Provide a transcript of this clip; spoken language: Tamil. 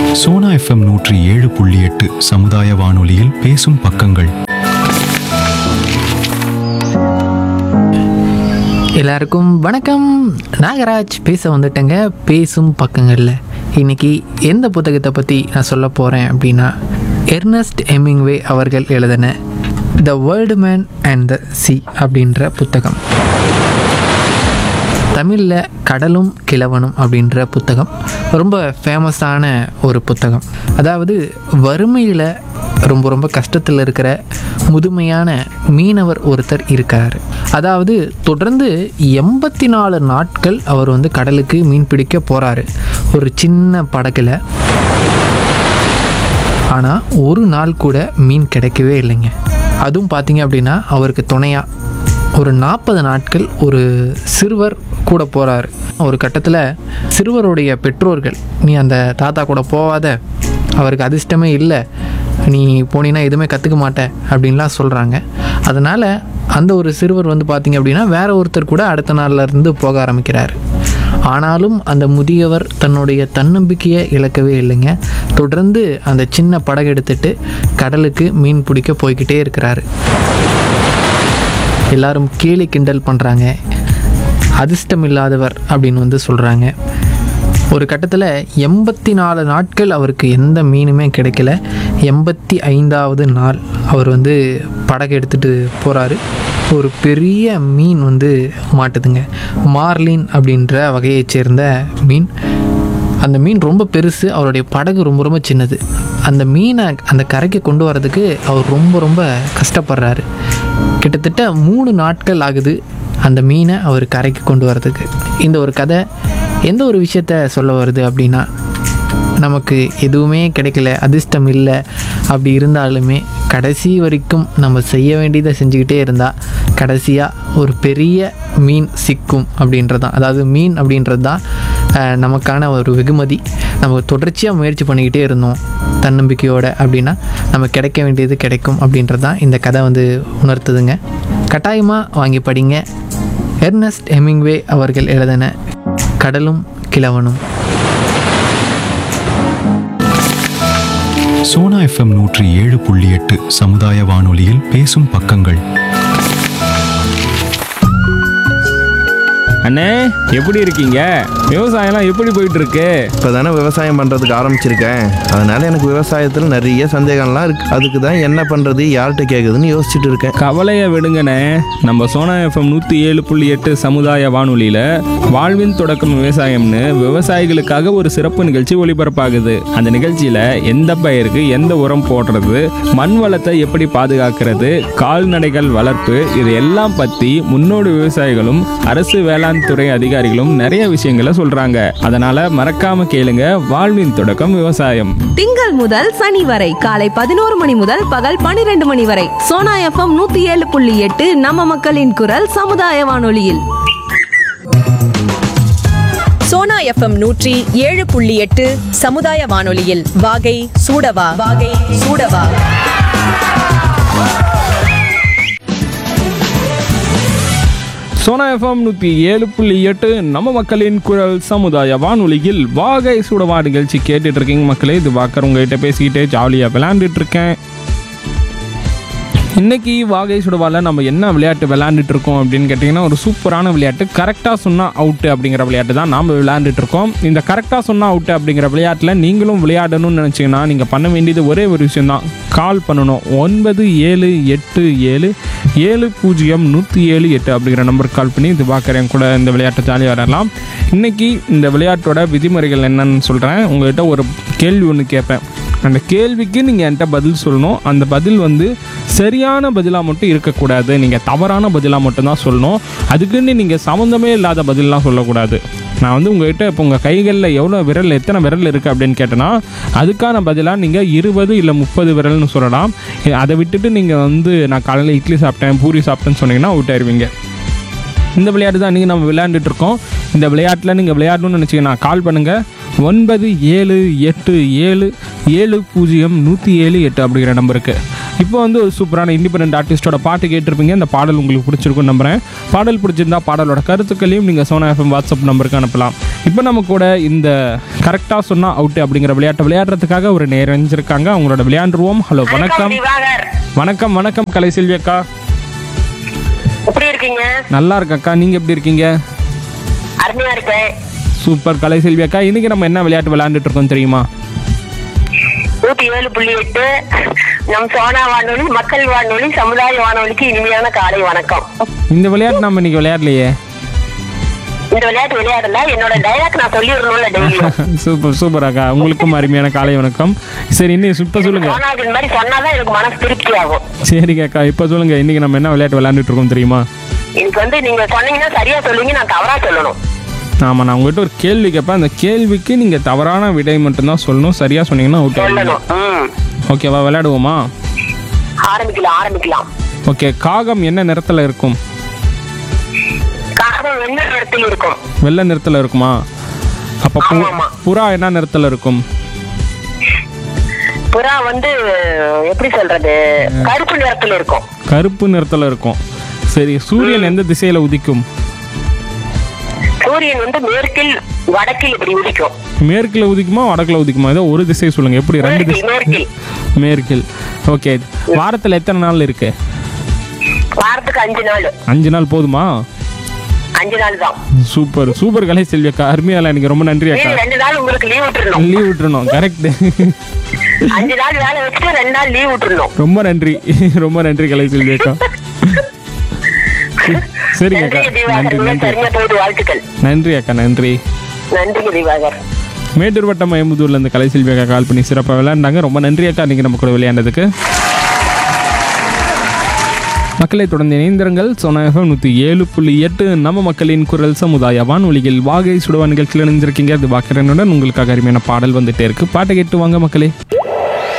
சோனா எஃப்எம் நூற்றி ஏழு புள்ளி எட்டு சமுதாய வானொலியில் பேசும் பக்கங்கள் எல்லாருக்கும் வணக்கம் நாகராஜ் பேச வந்துட்டேங்க பேசும் பக்கங்களில் இன்னைக்கு எந்த புத்தகத்தை பற்றி நான் சொல்ல போகிறேன் அப்படின்னா எர்னஸ்ட் ஹெமிங்வே அவர்கள் எழுதின the world man and the sea அப்படின்ற புத்தகம் தமிழில் கடலும் கிழவனும் அப்படின்ற புத்தகம் ரொம்ப ஃபேமஸான ஒரு புத்தகம் அதாவது வறுமையில் ரொம்ப ரொம்ப கஷ்டத்தில் இருக்கிற முதுமையான மீனவர் ஒருத்தர் இருக்கார் அதாவது தொடர்ந்து எண்பத்தி நாலு நாட்கள் அவர் வந்து கடலுக்கு மீன் பிடிக்க போகிறாரு ஒரு சின்ன படகுல ஆனால் ஒரு நாள் கூட மீன் கிடைக்கவே இல்லைங்க அதுவும் பார்த்தீங்க அப்படின்னா அவருக்கு துணையாக ஒரு நாற்பது நாட்கள் ஒரு சிறுவர் கூட போகிறாரு ஒரு கட்டத்தில் சிறுவருடைய பெற்றோர்கள் நீ அந்த தாத்தா கூட போகாத அவருக்கு அதிர்ஷ்டமே இல்லை நீ போனீன்னா எதுவுமே கற்றுக்க மாட்ட அப்படின்லாம் சொல்கிறாங்க அதனால் அந்த ஒரு சிறுவர் வந்து பார்த்திங்க அப்படின்னா வேற ஒருத்தர் கூட அடுத்த நாள்ல இருந்து போக ஆரம்பிக்கிறார் ஆனாலும் அந்த முதியவர் தன்னுடைய தன்னம்பிக்கையை இழக்கவே இல்லைங்க தொடர்ந்து அந்த சின்ன படகு எடுத்துட்டு கடலுக்கு மீன் பிடிக்க போய்கிட்டே இருக்கிறாரு எல்லாரும் கேலி கிண்டல் பண்ணுறாங்க அதிர்ஷ்டம் இல்லாதவர் அப்படின்னு வந்து சொல்கிறாங்க ஒரு கட்டத்தில் எண்பத்தி நாலு நாட்கள் அவருக்கு எந்த மீனுமே கிடைக்கல எண்பத்தி ஐந்தாவது நாள் அவர் வந்து படகு எடுத்துகிட்டு போகிறாரு ஒரு பெரிய மீன் வந்து மாட்டுதுங்க மார்லின் அப்படின்ற வகையைச் சேர்ந்த மீன் அந்த மீன் ரொம்ப பெருசு அவருடைய படகு ரொம்ப ரொம்ப சின்னது அந்த மீனை அந்த கரைக்கு கொண்டு வரதுக்கு அவர் ரொம்ப ரொம்ப கஷ்டப்படுறாரு கிட்டத்தட்ட மூணு நாட்கள் ஆகுது அந்த மீனை அவர் கரைக்கு கொண்டு வரதுக்கு இந்த ஒரு கதை எந்த ஒரு விஷயத்த சொல்ல வருது அப்படின்னா நமக்கு எதுவுமே கிடைக்கல அதிர்ஷ்டம் இல்லை அப்படி இருந்தாலுமே கடைசி வரைக்கும் நம்ம செய்ய வேண்டியதை செஞ்சுக்கிட்டே இருந்தால் கடைசியாக ஒரு பெரிய மீன் சிக்கும் அப்படின்றது தான் அதாவது மீன் அப்படின்றது தான் அஹ், நமக்கான ஒரு வெகுமதி நம்ம தொடர்ச்சியாக முயற்சி பண்ணிக்கிட்டே இருந்தோம் தன்னம்பிக்கையோட அப்படின்னா நம்ம கிடைக்க வேண்டியது கிடைக்கும் அப்படின்றது தான் இந்த கதை வந்து உணர்த்துதுங்க கட்டாயமாக வாங்கி படிங்க எர்னஸ்ட் ஹெமிங்வே அவர்கள் எழுதின கடலும் கிழவனும் சோனா எஃப்எம் நூற்றி ஏழு புள்ளி எட்டு சமுதாய வானொலியில் பேசும் பக்கங்கள் அண்ணே எப்படி இருக்கீங்க விவசாயம்லாம் எப்படி போயிட்டு இருக்கு இப்போ தானே விவசாயம் பண்ணுறதுக்கு ஆரம்பிச்சிருக்கேன் அதனால எனக்கு விவசாயத்தில் நிறைய சந்தேகம்லாம் இருக்கு அதுக்கு தான் என்ன பண்ணுறது யார்கிட்ட கேட்குதுன்னு யோசிச்சுட்டு இருக்கேன் கவலையை விடுங்கண்ணே நம்ம சோனா எஃப்எம் நூற்றி ஏழு புள்ளி எட்டு சமுதாய வானொலியில் வாழ்வின் தொடக்கம் விவசாயம்னு விவசாயிகளுக்காக ஒரு சிறப்பு நிகழ்ச்சி ஒளிபரப்பாகுது அந்த நிகழ்ச்சியில் எந்த பயிருக்கு எந்த உரம் போடுறது மண் வளத்தை எப்படி பாதுகாக்கிறது கால்நடைகள் வளர்ப்பு இது எல்லாம் பற்றி முன்னோடி விவசாயிகளும் அரசு வேளாண் துறை அதிகாரிகளும் நிறைய விஷயங்களை சொல்றாங்க அதனால மறக்காம கேளுங்க வாழ்வின் தொடக்கம் விவசாயம் திங்கள் முதல் சனி வரை காலை பதினோரு மணி முதல் பகல் பனிரெண்டு மணி வரை சோனா எஃப்எம் நூத்தி ஏழு புள்ளி எட்டு நம்ம மக்களின் குரல் சமுதாய வானொலியில் சோனா எஃப்எம் நூற்றி ஏழு புள்ளி எட்டு சமுதாய வானொலியில் வாகை சூடவா வாகை சூடவா சோனா எஃப்எம் நூற்றி ஏழு புள்ளி எட்டு நம்ம மக்களின் குரல் சமுதாய வானொலியில் வாகை சூடவா நிகழ்ச்சி கேட்டுட்டு இருக்கீங்க மக்களே இது வாக்கர் உங்ககிட்ட பேசிக்கிட்டே ஜாலியாக விளையாண்டுட்டு இருக்கேன் இன்னைக்கு வாகை சுடவால நம்ம என்ன விளையாட்டு விளையாண்டுட்டு இருக்கோம் அப்படின்னு கேட்டிங்கன்னா ஒரு சூப்பரான விளையாட்டு கரெக்டாக சொன்னால் அவுட்டு அப்படிங்கிற விளையாட்டு தான் நாம் விளையாண்டுட்டு இருக்கோம் இந்த கரெக்டாக சொன்னால் அவுட்டு அப்படிங்கிற விளையாட்டில் நீங்களும் விளையாடணும்னு நினச்சிங்கன்னா நீங்கள் பண்ண வேண்டியது ஒரே ஒரு விஷயம் தான் கால் பண்ணணும் ஒன்பது ஏழு எட்டு ஏழு ஏழு பூஜ்ஜியம் நூற்றி ஏழு எட்டு அப்படிங்கிற நம்பருக்கு கால் பண்ணி இது பார்க்குறேன் கூட இந்த விளையாட்டை ஜாலியாக விளையாடலாம் இன்னைக்கு இந்த விளையாட்டோட விதிமுறைகள் என்னன்னு சொல்கிறேன் உங்கள்கிட்ட ஒரு கேள்வி ஒன்று கேட்பேன் அந்த கேள்விக்கு நீங்கள் என்கிட்ட பதில் சொல்லணும் அந்த பதில் வந்து சரியான பதிலாக மட்டும் இருக்கக்கூடாது நீங்கள் தவறான பதிலாக மட்டும்தான் சொல்லணும் அதுக்குன்னு நீங்கள் சம்மந்தமே இல்லாத பதிலெலாம் சொல்லக்கூடாது நான் வந்து உங்கள்கிட்ட இப்போ உங்கள் கைகளில் எவ்வளோ விரல் எத்தனை விரல் இருக்குது அப்படின்னு கேட்டேன்னா அதுக்கான பதிலாக நீங்கள் இருபது இல்லை முப்பது விரல்னு சொல்லலாம் அதை விட்டுட்டு நீங்கள் வந்து நான் காலையில் இட்லி சாப்பிட்டேன் பூரி சாப்பிட்டேன்னு சொன்னீங்கன்னா அவுட் ஆயிருவீங்க இந்த விளையாட்டு தான் நீங்கள் நம்ம விளையாண்டுட்டு இருக்கோம் இந்த விளையாட்டில் நீங்கள் விளையாடணும்னு நினச்சிங்கன்னா கால் பண்ணுங்கள் ஒன்பது ஏழு எட்டு ஏழு ஏழு பூஜ்ஜியம் நூற்றி ஏழு எட்டு அப்படிங்கிற நம்பருக்கு இப்போ வந்து ஒரு சூப்பரான இண்டிபெண்ட் ஆர்டிஸ்டோட பாட்டு கேட்டிருப்பீங்க இந்த பாடல் உங்களுக்கு பிடிச்சிருக்குன்னு நம்புறேன் பாடல் பிடிச்சிருந்தா பாடலோட கருத்துக்களையும் நீங்கள் சோனா எஃப்எம் வாட்ஸ்அப் நம்பருக்கு அனுப்பலாம் இப்போ நம்ம கூட இந்த கரெக்டாக சொன்னால் அவுட்டு அப்படிங்கிற விளையாட்டை விளையாடுறதுக்காக ஒரு நேரஞ்சிருக்காங்க அவங்களோட விளையாண்டுருவோம் ஹலோ வணக்கம் திவாகர் வணக்கம் வணக்கம் கலை செல்வி அக்கா எப்படி இருக்கீங்க நல்லா இருக்கக்கா நீங்கள் எப்படி இருக்கீங்க அருமையா இருக்கேன் சூப்பர் கலை செல்வி அக்கா இன்னைக்கு நம்ம என்ன விளையாட்டு விளையாண்டுட்டு இருக்கோம் தெரியுமா நூத்தி ஏழு புள்ளி எட்டு நம் சோனா வானொலி மக்கள் வானொலி சமுதாய வானொலிக்கு இனிமையான காலை வணக்கம் இந்த விளையாட்டு நம்ம இன்னைக்கு விளையாடலையே இந்த விளையாட்டு விளையாடல என்னோட டைலாக் நான் சொல்லிடணும்ல டெய்லியும் சூப்பர் சூப்பர் அக்கா உங்களுக்கும் அருமையான காலை வணக்கம் சரி இன்னும் இப்போ சொல்லுங்க சோனாக்கு இந்த மாதிரி சொன்னாதான் எனக்கு மனசு திருப்தி ஆகும் சரிங்க அக்கா இப்போ சொல்லுங்க இன்னைக்கு நம்ம என்ன விளையாட்டு விளையாண்டுட்டு இருக்கோம் தெரியுமா எனக்கு வந்து நீங்க சொன்னீங்கன்னா சரியா சொல்லுவீங்க நான் தவறா சொல்லணும் ஆமாம் நான் உங்கள்கிட்ட ஒரு கேள்வி கேட்பேன் அந்த கேள்விக்கு நீங்கள் தவறான விடை மட்டும்தான் சொல்லணும் சரியாக சொன்னீங்கன்னா அவுட் சொல்லணும் ம் ஓகேவா விளையாடுவோமா ஆரம்பிக்கலாம் ஆரம்பிக்கலாம் ஓகே காகம் என்ன நிறத்தில் இருக்கும் காகம் என்ன இடத்தில் இருக்கும் வெள்ளை நிறத்தில் இருக்குமா அப்போ பு ஆமாமா. புறா என்ன நிறத்தில் இருக்கும் புறா வந்து எப்படி சொல்றது கருப்பு நிறத்தில் இருக்கும் கருப்பு நிறத்தில் இருக்கும் சரி சூரியன் எந்த திசையில் உதிக்கும் சூரியன் வந்து மேற்கில் வடக்கில் இப்படி உதிக்கும் மேற்கில் உதிக்குமா வடக்கில் உதிக்குமா ஏதோ ஒரு திசை சொல்லுங்க எப்படி ரெண்டு மேற்கில் திசை மேற்கில் மேற்கில் ஓகே வாரத்தில் எத்தனை நாள் இருக்கு வாரத்துக்கு அஞ்சு நாள் அஞ்சு நாள் போதுமா அஞ்சு நாள் தான் சூப்பர் சூப்பர் கலை செல்வி அக்கா அருமையால எனக்கு ரொம்ப நன்றி அக்கா மீதி ரெண்டு நாள் உங்களுக்கு லீவ் விட்டுருணும் லீவ் விட்டுறணும் கரெக்ட் அஞ்சு நாள் வேலை வச்சுட்டு ரெண்டு நாள் லீவ் விட்டுருணும் ரொம்ப நன்றி ரொம்ப நன்றி கலை செல்வி அக்கா சரிங்க அக்கா நன்றிங்க திவாகர் நன்றி மிக நன்றி சரியா போகுது வாழ்த்துக்கள் நன்றி அக்கா நன்றி நன்றிங்க திவாகர் மேட்டூர் வட்டம் மயமுதூர்ல இருந்து கலை செல்வி அக்கா கால் பண்ணி சிறப்பாக விளையாண்டாங்க ரொம்ப நன்றி அக்கா நீங்கள் நம்ம கூட விளையாண்டதுக்கு மக்களை தொடர்ந்து இணைந்திருங்கள் சொன்னாக நூற்றி ஏழு புள்ளி எட்டு நம்ம மக்களின் குரல் சமுதாய வானொலியில் வாகை சுடுவா நிகழ்ச்சியில் இணைந்திருக்கீங்க அது பாக்கிறனுடன் உங்களுக்காக அருமையான பாடல் வந்துட்டே இருக்கு பாட்டை கேட்டு வாங்க மக்களே